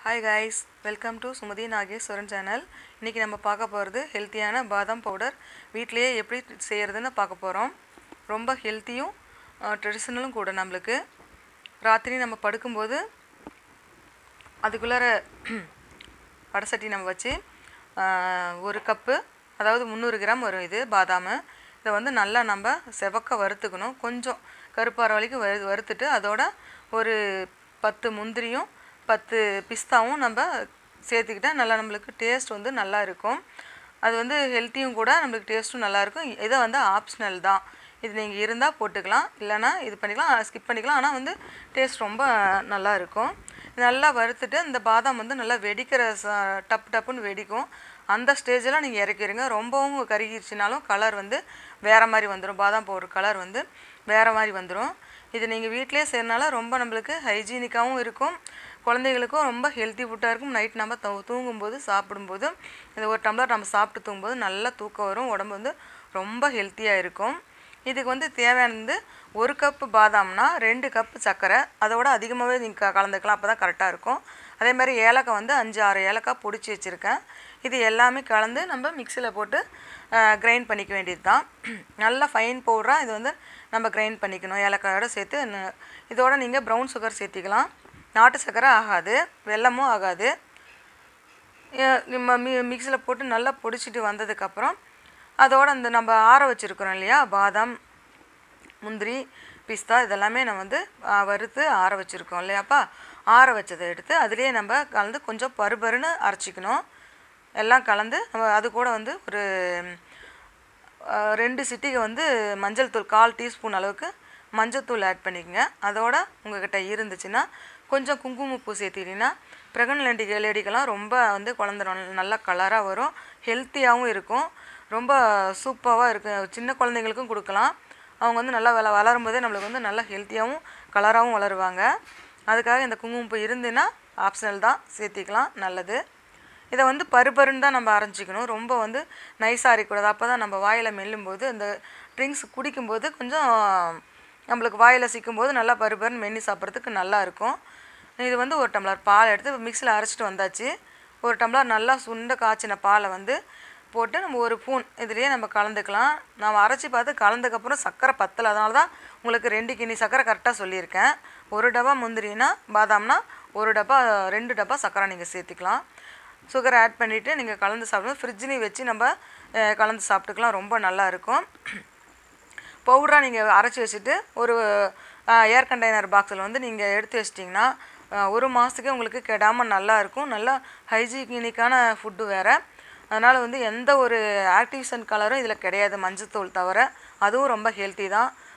hi guys welcome to Sumathi Nageswaran channel இன்றைக்கி நம்ம பார்க்க போகிறது ஹெல்த்தியான பாதாம் பவுடர் வீட்டிலேயே எப்படி செய்கிறதுன்னு பார்க்க போகிறோம் ரொம்ப ஹெல்த்தியும் ட்ரெடிஷ்னலும் கூட நம்மளுக்கு ராத்திரி நம்ம படுக்கும்போது அதுக்குள்ளார வடசட்டி நம்ம வச்சு ஆஹ், ஒரு கப்பு அதாவது முந்நூறு கிராம் வரும் இது பாதாம் இதை வந்து நல்லா நம்ம செவக்க வறுத்துக்கணும் கொஞ்சம் கருப்பார வரைக்கும் வறு வறுத்துட்டு அதோட ஒரு பத்து முந்திரியும் பத்து பிஸ்தாவும் நம்ம சேர்த்துக்கிட்டா நல்லா நம்மளுக்கு டேஸ்ட் வந்து நல்லா இருக்கும் அது வந்து ஹெல்த்தியும் கூட நம்மளுக்கு டேஸ்ட்டும் நல்லாயிருக்கும் இதை வந்து ஆப்ஷனல் தான் இது நீங்கள் இருந்தால் போட்டுக்கலாம் இல்லைன்னா இது பண்ணிக்கலாம் ஸ்கிப் பண்ணிக்கலாம் ஆனால் வந்து டேஸ்ட் ரொம்ப நல்லா இருக்கும் நல்லா வறுத்துட்டு இந்த பாதாம் வந்து நல்லா வெடிக்கிற ச டப் டப்புன்னு வெடிக்கும் அந்த ஸ்டேஜில் நீங்கள் இறக்கிடுங்க ரொம்பவும் கருகிருச்சுனாலும் கலர் வந்து வேறு மாதிரி வந்துடும் பாதாம் பவுடர் கலர் வந்து வேறு மாதிரி வந்துடும் இது நீங்கள் வீட்டிலே செய்யறனால ரொம்ப நம்மளுக்கு ஹைஜீனிக்காகவும் இருக்கும் குழந்தைகளுக்கும் ரொம்ப ஹெல்த்தி ஃபுட்டாக இருக்கும் நைட் நம்ம தூ தூங்கும்போது சாப்பிடும்போது இந்த ஒரு டம்ளர் நம்ம சாப்பிட்டு தூங்கும்போது நல்லா தூக்கம் வரும் உடம்பு வந்து ரொம்ப ஹெல்த்தியாக இருக்கும் இதுக்கு வந்து தேவையானது ஒரு கப்பு பாதாம்னா ரெண்டு கப்பு சர்க்கரை அதோட அதிகமாகவே நீங்கள் கலந்துக்கலாம் அப்போ தான் கரெக்டாக இருக்கும் அதே மாதிரி ஏலக்காய் வந்து அஞ்சு ஆறு ஏலக்காய் பிடிச்சி வச்சுருக்கேன் இது எல்லாமே கலந்து நம்ம மிக்சியில் போட்டு கிரைண்ட் பண்ணிக்க வேண்டியது தான் நல்லா ஃபைன் பவுடராக இது வந்து நம்ம கிரைண்ட் பண்ணிக்கணும் ஏலக்காயோட சேர்த்து ந- இதோட நீங்கள் ப்ரௌன் சுகர் சேர்த்திக்கலாம் நாட்டு சர்க்கரை ஆகாது வெல்லமும் ஆகாது ஏ- நம்ம மி மிக்சியில் போட்டு நல்லா பொடிச்சிட்டு வந்ததுக்கப்புறம் அதோட அந்த நம்ம ஆற வச்சுருக்கிறோம் இல்லையா பாதாம் முந்திரி பிஸ்தா இதெல்லாமே நம்ம வந்து ஆ, வறுத்து ஆற வச்சுருக்கோம் இல்லையாப்பா ஆற வச்சதை எடுத்து அதுலேயே நம்ம கலந்து கொஞ்சம் பருபருன்னு அரைச்சிக்கணும் எல்லாம் கலந்து நம்ம அது கூட வந்து ஒரு ஆ, ரெண்டு சிட்டிகை வந்து மஞ்சள் தூள் கால் டீஸ்பூன் அளவுக்கு மஞ்சள் ஆட் பண்ணிக்கங்க அதோட உங்ககிட்ட இருந்துச்சுன்னா கொஞ்சம் குங்குமப்பூ சேர்த்திட்டீங்கன்னா ப்ரெக்னென்ட் லேடிக்கெல்லாம் ரொம்ப வந்து குழந்தை நல்ல- நல்லா கலராக வரும் ஹெல்த்தியாகவும் இருக்கும் ரொம்ப சூப்பராக இருக்கும் சின்ன குழந்தைங்களுக்கும் கொடுக்கலாம் அவங்க வந்து நல்லா வள வளரும் போதே நம்மளுக்கு வந்து நல்லா ஹெல்த்தியாகவும் கலராகவும் வளருவாங்க அதுக்காக இந்த குங்குமப்பூ இருந்துன்னா ஆப்ஷனல் தான் சேர்த்திக்கலாம் நல்லது இதை வந்து பருபருன்னு தான் நம்ம அரைஞ்சிக்கணும் ரொம்ப வந்து நைஸாக அரைக்கூடாது அப்போ தான் நம்ம வாயில் மெல்லும்போது அந்த ட்ரிங்க்ஸ் குடிக்கும்போது கொஞ்சம் நம்மளுக்கு வாயில் சிக்கும்போது நல்லா பருபருன்னு மென்னி சாப்பிட்றதுக்கு நல்லா இருக்கும் இது வந்து ஒரு டம்ளர் பால் எடுத்து மிக்சியில் அரைச்சிட்டு வந்தாச்சு ஒரு டம்ளர் நல்லா சுண்ட காய்ச்சின பாலை வந்து போட்டு நம்ம ஒரு ஸ்பூன் இதுலேயே நம்ம கலந்துக்கலாம் நான் அரைச்சி பார்த்து கலந்ததுக்கப்புறம் சர்க்கரை பத்தலை அதனால தான் உங்களுக்கு ரெண்டு கிண்ணி சர்க்கரை கரெக்டாக சொல்லியிருக்கேன் ஒரு டப்பா முந்திரினா பாதாம்னா ஒரு டப்பா ரெண்டு டப்பா சர்க்கரை நீங்கள் சேர்த்துக்கலாம் சுகர் ஆட் பண்ணிவிட்டு நீங்கள் கலந்து சாப்பிடும்போது ஃப்ரிட்ஜ்லேயும் வச்சு நம்ம அஹ், கலந்து சாப்பிட்டுக்கலாம் ரொம்ப நல்லா இருக்கும் பவுடராக நீங்கள் அரைச்சி வச்சுட்டு ஒரு ஏர் கண்டெய்னர் பாக்ஸில் வந்து நீங்கள் எடுத்து வச்சிட்டிங்கன்னா அஹ், ஒரு மாதத்துக்கே உங்களுக்கு கெடாமல் நல்லா இருக்கும் நல்லா ஹைஜீனிக்கான ஃபுட்டு வேறு அதனால் வந்து எந்த ஒரு ஆக்டிவேஷன் கலரும் இதில் கிடையாது மஞ்சத்தூள் தவிர அதுவும் ரொம்ப ஹெல்த்தி தான்